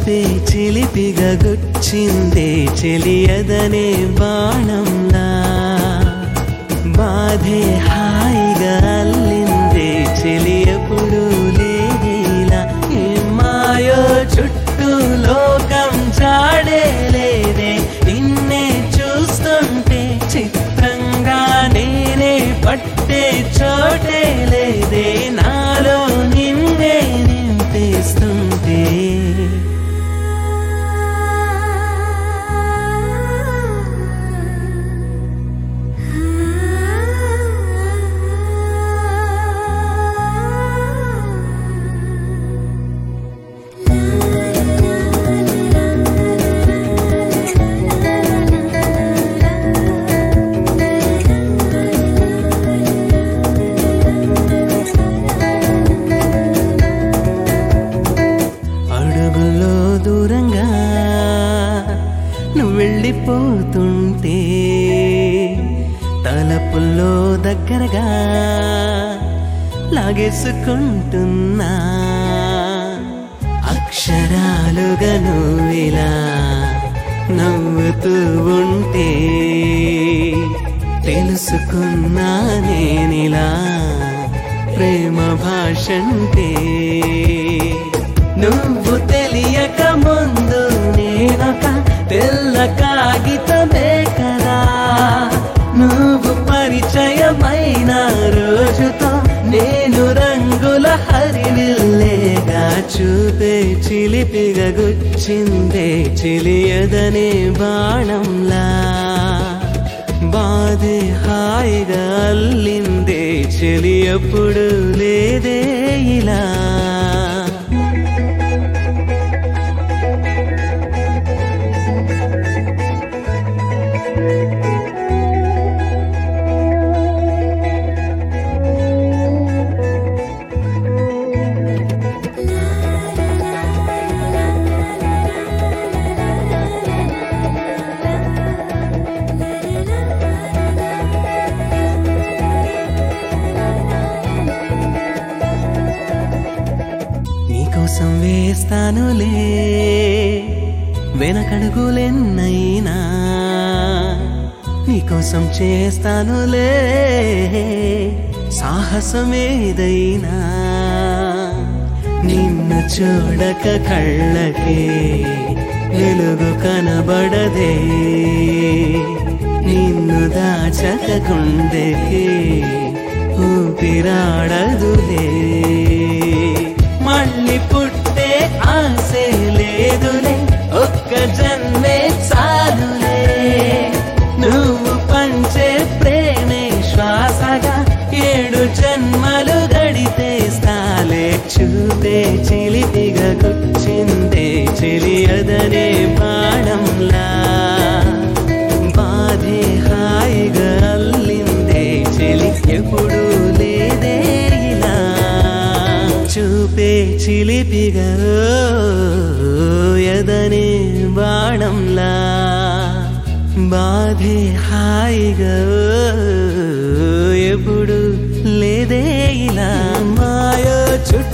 చూపే చిలిపిగా గుచ్చిందే చెలియదనే బాణంలా బాధే హాయిగా అల్లిందే చెలియప్పుడు లేదేలా మాయో చుట్టూ లోకం చాడే లేదే నిన్నే చూస్తుంటే చిత్రంగా నేనే పట్టే చోటే లేదే నాలో నిన్నే నింపేస్తుంటే అడుగుల్లో దూరంగా నువ్వు వెళ్ళిపోతుంటే తలపుల్లో దగ్గరగా లాగేసుకుంటున్నా అక్షరాలుగా నువ్విలా నవ్వుతూ ఉంటే తెలుసుకున్నా నేనిలా ప్రేమ భాషంటే నువ్వు తెలియక ముందు నేనొక తెల్ల కాగితమే కదా నువ్వు పరిచయమైన రోజుతో నేను రంగుల హరివిల్లేగా చూపే చిలిపిగా గుచ్చిందే చిలియదనే బాణంలా బాధే హాయిగా అల్లిందే చెలి ఎప్పుడు లేదే ఇలా నీకోసం వేస్తానులే వెనకడుగులెన్నైనా నీకోసం చేస్తానులే సాహసమేదైనా నిన్ను చూడక కళ్ళకే వెలుగు కనబడదే నిన్ను దాచక గుండెకి ఊపిరాడదులే మళ్ళీ పుట్టే ఆసే లేదులే ఒక్క జన్మే చాలులే నువ్వు పంచే ప్రేమే శ్వాసగా ఏడు జన్మలు గడితే స్థాలే చూపే చిలిపిగా గుచ్చిందే చెలియదనే బాణంలా బాధే హాయిగా అల్లిందే చెలి ఎప్పుడు లేదే ఇలా చూపే చిలిపిగా ఎదనే బాణంలా బాధే హాయిగా ఎప్పుడు లేదే ఇలా మాయో చుట్టూ